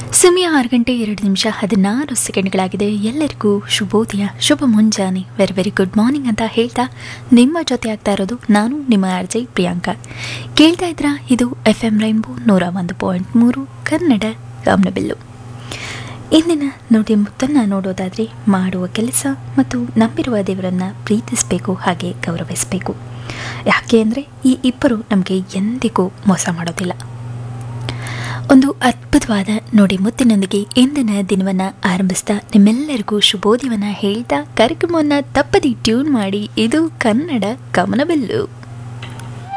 ಸಮಯ ಆರು ಗಂಟೆ ಎರಡು ನಿಮಿಷ ಹದಿನಾರು ಸೆಕೆಂಡ್ಗಳಾಗಿದೆ ಎಲ್ಲರಿಗೂ ಶುಭೋದಯ ಶುಭ ಮುಂಜಾನೆ ವೆರಿ ವೆರಿ ಗುಡ್ ಮಾರ್ನಿಂಗ್ ಅಂತ ಹೇಳ್ತಾ ನಿಮ್ಮ ಜೊತೆ ಆಗ್ತಾ ಇರೋದು ನಾನು ನಿಮ್ಮ ಆರ್ಜೆ ಪ್ರಿಯಾಂಕಾ ಕೇಳ್ತಾ ಇದ್ರ ಇದು ಎಫ್ ಎಂ ರೈನ್ಬೋ ನೂರ ಒಂದು ಪಾಯಿಂಟ್ ಮೂರು ಕನ್ನಡ ಗಮನಬಿಲ್ಲು ಇಂದಿನ ನುಡಿ ಮುತ್ತನ್ನು ನೋಡೋದಾದರೆ ಮಾಡುವ ಕೆಲಸ ಮತ್ತು ನಂಬಿರುವ ದೇವರನ್ನು ಪ್ರೀತಿಸಬೇಕು ಹಾಗೆ ಗೌರವಿಸಬೇಕು ಯಾಕೆ ಅಂದರೆ ಈ ಇಬ್ಬರು ನಮಗೆ ಎಂದಿಗೂ ಮೋಸ ಮಾಡೋದಿಲ್ಲ ಒಂದು ಅದ್ಭುತವಾದ ನುಡಿ ಮುತ್ತಿನೊಂದಿಗೆ ಇಂದಿನ ದಿನವನ್ನು ಆರಂಭಿಸ್ತಾ ನಿಮ್ಮೆಲ್ಲರಿಗೂ ಶುಭೋದಯವನ್ನು ಹೇಳ್ತಾ ಕಾರ್ಯಕ್ರಮವನ್ನು ತಪ್ಪದಿ ಟ್ಯೂನ್ ಮಾಡಿ ಇದು ಕನ್ನಡ ಗಮನವೆಲ್ಲು